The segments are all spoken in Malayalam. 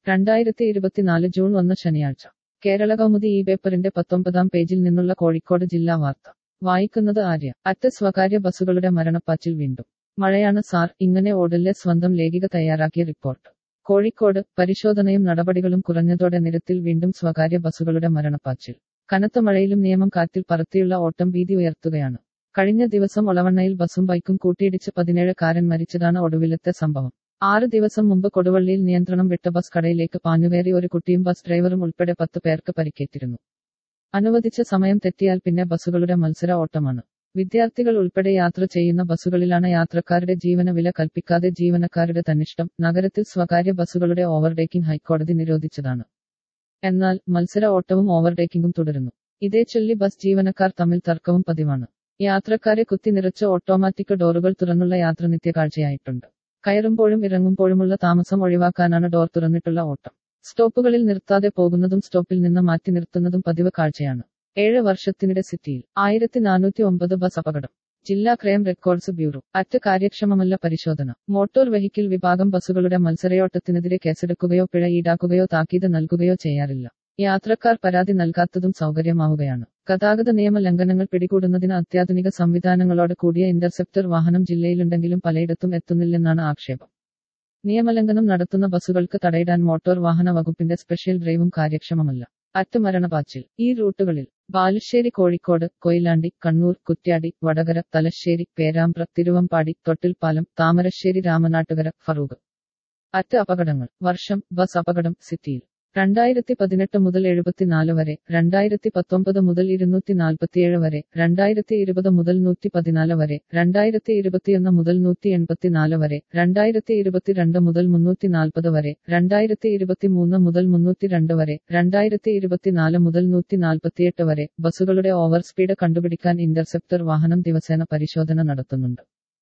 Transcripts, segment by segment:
രണ്ടായിരത്തി ഇരുപത്തിനാല് ജൂൺ ഒന്ന് ശനിയാഴ്ച കേരള കൗമുദി ഈ പേപ്പറിന്റെ പത്തൊമ്പതാം പേജിൽ നിന്നുള്ള കോഴിക്കോട് ജില്ലാ വാർത്ത വായിക്കുന്നത് ആര്യ അറ്റ് സ്വകാര്യ ബസ്സുകളുടെ മരണപ്പാച്ചിൽ വീണ്ടും മഴയാണ് സാർ ഇങ്ങനെ ഓടല്ലേ സ്വന്തം ലേഖിക തയ്യാറാക്കിയ റിപ്പോർട്ട് കോഴിക്കോട് പരിശോധനയും നടപടികളും കുറഞ്ഞതോടെ നിരത്തിൽ വീണ്ടും സ്വകാര്യ ബസ്സുകളുടെ മരണപ്പാച്ചിൽ കനത്ത മഴയിലും നിയമം കാറ്റിൽ പറത്തിയുള്ള ഓട്ടം ഭീതി ഉയർത്തുകയാണ് കഴിഞ്ഞ ദിവസം ഒളവണ്ണയിൽ ബസും ബൈക്കും കൂട്ടിയിടിച്ച് പതിനേഴ് കാരൻ മരിച്ചതാണ് ഒടുവിലത്തെ സംഭവം ആറ് ദിവസം മുമ്പ് കൊടുവള്ളിയിൽ നിയന്ത്രണം വിട്ട ബസ് കടയിലേക്ക് പാഞ്ഞുകയറി ഒരു കുട്ടിയും ബസ് ഡ്രൈവറും ഉൾപ്പെടെ പത്ത് പേർക്ക് പരിക്കേറ്റിരുന്നു അനുവദിച്ച സമയം തെറ്റിയാൽ പിന്നെ ബസ്സുകളുടെ മത്സര ഓട്ടമാണ് വിദ്യാർത്ഥികൾ ഉൾപ്പെടെ യാത്ര ചെയ്യുന്ന ബസ്സുകളിലാണ് യാത്രക്കാരുടെ ജീവന വില കൽപ്പിക്കാതെ ജീവനക്കാരുടെ തന്നിഷ്ടം നഗരത്തിൽ സ്വകാര്യ ബസ്സുകളുടെ ഓവർടേക്കിംഗ് ഹൈക്കോടതി നിരോധിച്ചതാണ് എന്നാൽ മത്സര ഓട്ടവും ഓവർടേക്കിംഗും തുടരുന്നു ഇതേ ചൊല്ലി ബസ് ജീവനക്കാർ തമ്മിൽ തർക്കവും പതിവാണ് യാത്രക്കാരെ കുത്തി നിറച്ച ഓട്ടോമാറ്റിക് ഡോറുകൾ തുറന്നുള്ള യാത്ര നിത്യകാഴ്ചയായിട്ടുണ്ട് കയറുമ്പോഴും ഇറങ്ങുമ്പോഴുമുള്ള താമസം ഒഴിവാക്കാനാണ് ഡോർ തുറന്നിട്ടുള്ള ഓട്ടം സ്റ്റോപ്പുകളിൽ നിർത്താതെ പോകുന്നതും സ്റ്റോപ്പിൽ നിന്ന് മാറ്റി നിർത്തുന്നതും പതിവ് കാഴ്ചയാണ് ഏഴ് വർഷത്തിനിടെ സിറ്റിയിൽ ആയിരത്തി നാനൂറ്റി ഒമ്പത് ബസ് അപകടം ജില്ലാ ക്രൈം റെക്കോർഡ്സ് ബ്യൂറോ അറ്റ് കാര്യക്ഷമമല്ല പരിശോധന മോട്ടോർ വെഹിക്കിൾ വിഭാഗം ബസ്സുകളുടെ മത്സരയോട്ടത്തിനെതിരെ കേസെടുക്കുകയോ പിഴ ഈടാക്കുകയോ താക്കീത് നൽകുകയോ ചെയ്യാറില്ല യാത്രക്കാർ പരാതി നൽകാത്തതും സൗകര്യമാവുകയാണ് ഗതാഗത നിയമ ലംഘനങ്ങൾ പിടികൂടുന്നതിന് അത്യാധുനിക സംവിധാനങ്ങളോട് കൂടിയ ഇന്റർസെപ്റ്റർ വാഹനം ജില്ലയിലുണ്ടെങ്കിലും പലയിടത്തും എത്തുന്നില്ലെന്നാണ് ആക്ഷേപം നിയമലംഘനം നടത്തുന്ന ബസ്സുകൾക്ക് തടയിടാൻ മോട്ടോർ വാഹന വകുപ്പിന്റെ സ്പെഷ്യൽ ഡ്രൈവും കാര്യക്ഷമമല്ല അറ്റ് മരണപാച്ചിൽ ഈ റൂട്ടുകളിൽ ബാലുശ്ശേരി കോഴിക്കോട് കൊയിലാണ്ടി കണ്ണൂർ കുറ്റ്യാടി വടകര തലശ്ശേരി പേരാമ്പ്ര തിരുവമ്പാടി തൊട്ടിൽപ്പാലം താമരശ്ശേരി രാമനാട്ടുകര ഫറൂഖ് അറ്റ് അപകടങ്ങൾ വർഷം ബസ് അപകടം സിറ്റിയിൽ രണ്ടായിരത്തി പതിനെട്ട് മുതൽ എഴുപത്തിനാല് വരെ രണ്ടായിരത്തി പത്തൊമ്പത് മുതൽ ഇരുന്നൂറ്റി നാൽപ്പത്തിയേഴ് വരെ രണ്ടായിരത്തി ഇരുപത് മുതൽ നൂറ്റി പതിനാല് വരെ രണ്ടായിരത്തി ഇരുപത്തിയൊന്ന് മുതൽ നൂറ്റി എൺപത്തിനാല് വരെ രണ്ടായിരത്തി ഇരുപത്തിരണ്ട് മുതൽ മുന്നൂറ്റി നാൽപ്പത് വരെ രണ്ടായിരത്തി ഇരുപത്തിമൂന്ന് മുതൽ മുന്നൂറ്റി രണ്ട് വരെ രണ്ടായിരത്തി ഇരുപത്തിനാല് മുതൽ നൂറ്റി നാൽപ്പത്തിയെട്ട് വരെ ബസ്സുകളുടെ ഓവർ സ്പീഡ് കണ്ടുപിടിക്കാൻ ഇന്റർസെപ്റ്റർ വാഹനം ദിവസേന പരിശോധന നടത്തുന്നുണ്ട്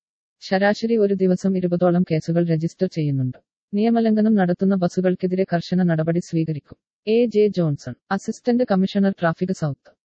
ശരാശരി ഒരു ദിവസം ഇരുപതോളം കേസുകൾ രജിസ്റ്റർ ചെയ്യുന്നുണ്ട് നിയമലംഘനം നടത്തുന്ന ബസ്സുകൾക്കെതിരെ കർശന നടപടി സ്വീകരിക്കും A J Johnson assistant commissioner traffic south